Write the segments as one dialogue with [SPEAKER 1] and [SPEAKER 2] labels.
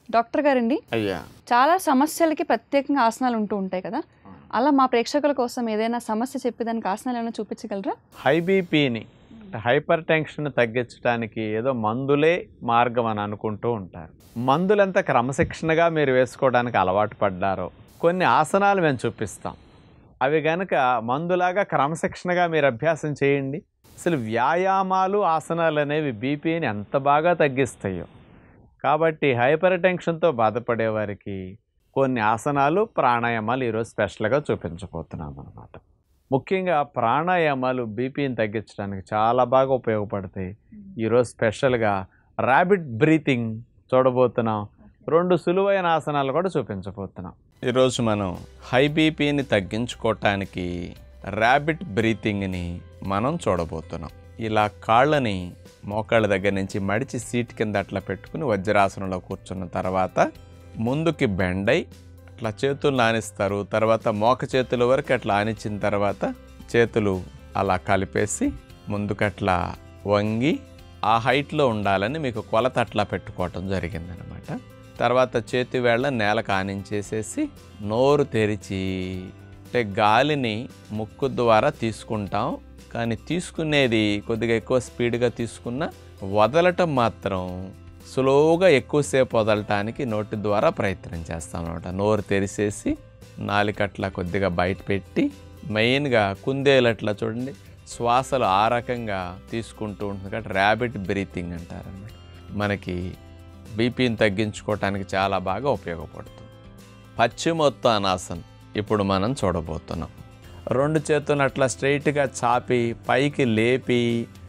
[SPEAKER 1] doctor గారండి
[SPEAKER 2] అయ్యా
[SPEAKER 1] చాలా సమస్యలకి ప్రత్యేకంగా ఆసనాలు ఉంటూ ఉంటాయి కదా అలా మా ప్రేక్షకుల కోసం ఏదైనా సమస్య చెప్పేదానికి ఆసనాలు ఏమైనా చూపించగలరా
[SPEAKER 2] హై బీపీని హైపర్ టెన్షన్ తగ్గించడానికి ఏదో మందులే మార్గం అని అనుకుంటూ ఉంటారు మందులంతా క్రమశిక్షణగా మీరు వేసుకోవడానికి అలవాటు పడ్డారో కొన్ని ఆసనాలు మేము చూపిస్తాం అవి గనక మందులాగా క్రమశిక్షణగా మీరు అభ్యాసం చేయండి అసలు వ్యాయామాలు ఆసనాలు అనేవి బీపీని ఎంత బాగా తగ్గిస్తాయో కాబట్టి హైపర్ టెన్షన్తో బాధపడే వారికి కొన్ని ఆసనాలు ప్రాణాయామాలు ఈరోజు స్పెషల్గా చూపించబోతున్నాం అనమాట ముఖ్యంగా ప్రాణాయామాలు బీపీని తగ్గించడానికి చాలా బాగా ఉపయోగపడతాయి ఈరోజు స్పెషల్గా ర్యాబిట్ బ్రీతింగ్ చూడబోతున్నాం రెండు సులువైన ఆసనాలు కూడా చూపించబోతున్నాం ఈరోజు మనం హై బీపీని తగ్గించుకోవటానికి ర్యాబిట్ బ్రీతింగ్ని మనం చూడబోతున్నాం ఇలా కాళ్ళని మోకాళ్ళ దగ్గర నుంచి మడిచి సీట్ కింద అట్లా పెట్టుకుని వజ్రాసనంలో కూర్చున్న తర్వాత ముందుకి బెండ్ అయి అట్లా చేతులు ఆనిస్తారు తర్వాత మోక చేతుల వరకు అట్లా ఆనిచ్చిన తర్వాత చేతులు అలా కలిపేసి ముందుకు అట్లా వంగి ఆ హైట్లో ఉండాలని మీకు కొలత అట్లా పెట్టుకోవటం జరిగిందనమాట తర్వాత చేతి వేళ్ళ నేలకు ఆనించేసేసి నోరు తెరిచి అంటే గాలిని ముక్కు ద్వారా తీసుకుంటాం కానీ తీసుకునేది కొద్దిగా ఎక్కువ స్పీడ్గా తీసుకున్నా వదలటం మాత్రం స్లోగా ఎక్కువసేపు వదలటానికి నోటి ద్వారా ప్రయత్నం చేస్తాం అనమాట నోరు తెరిసేసి నాలుకట్లా కొద్దిగా బయట పెట్టి మెయిన్గా కుందేలట్లా చూడండి శ్వాసలు ఆ రకంగా తీసుకుంటూ ఉంటుంది కాబట్టి ర్యాబిట్ బ్రీతింగ్ అంటారన్నమాట మనకి బీపీని తగ్గించుకోవటానికి చాలా బాగా ఉపయోగపడుతుంది పశ్చిమోత్తానాసన్ ఇప్పుడు మనం చూడబోతున్నాం రెండు చేతులను అట్లా స్ట్రైట్గా చాపి పైకి లేపి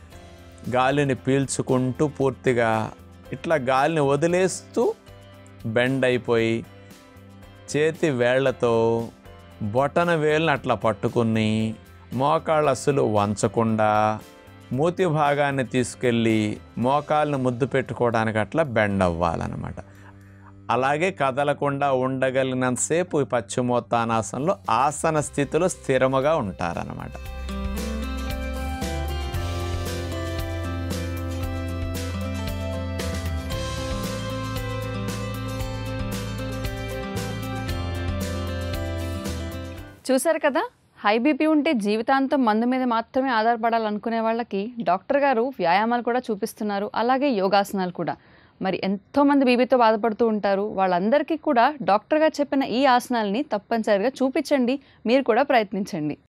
[SPEAKER 2] గాలిని పీల్చుకుంటూ పూర్తిగా ఇట్లా గాలిని వదిలేస్తూ బెండ్ అయిపోయి చేతి వేళ్లతో బొటన వేళ్ళని అట్లా పట్టుకుని మోకాళ్ళ అస్సలు వంచకుండా మూతి భాగాన్ని తీసుకెళ్ళి మోకాళ్ళని ముద్దు పెట్టుకోవడానికి అట్లా బెండ్ అవ్వాలన్నమాట అలాగే కదలకుండా ఉండగలిగినంతసేపు ఈ పశ్చిమోత్తానాసనంలో ఆసన స్థితిలో స్థిరముగా ఉంటారన్నమాట
[SPEAKER 1] చూశారు కదా హై బీపీ ఉంటే జీవితాంతం మందు మీద మాత్రమే ఆధారపడాలనుకునే వాళ్ళకి డాక్టర్ గారు వ్యాయామాలు కూడా చూపిస్తున్నారు అలాగే యోగాసనాలు కూడా మరి ఎంతోమంది బీపీతో బాధపడుతూ ఉంటారు వాళ్ళందరికీ కూడా డాక్టర్ గారు చెప్పిన ఈ ఆసనాలని తప్పనిసరిగా చూపించండి మీరు కూడా ప్రయత్నించండి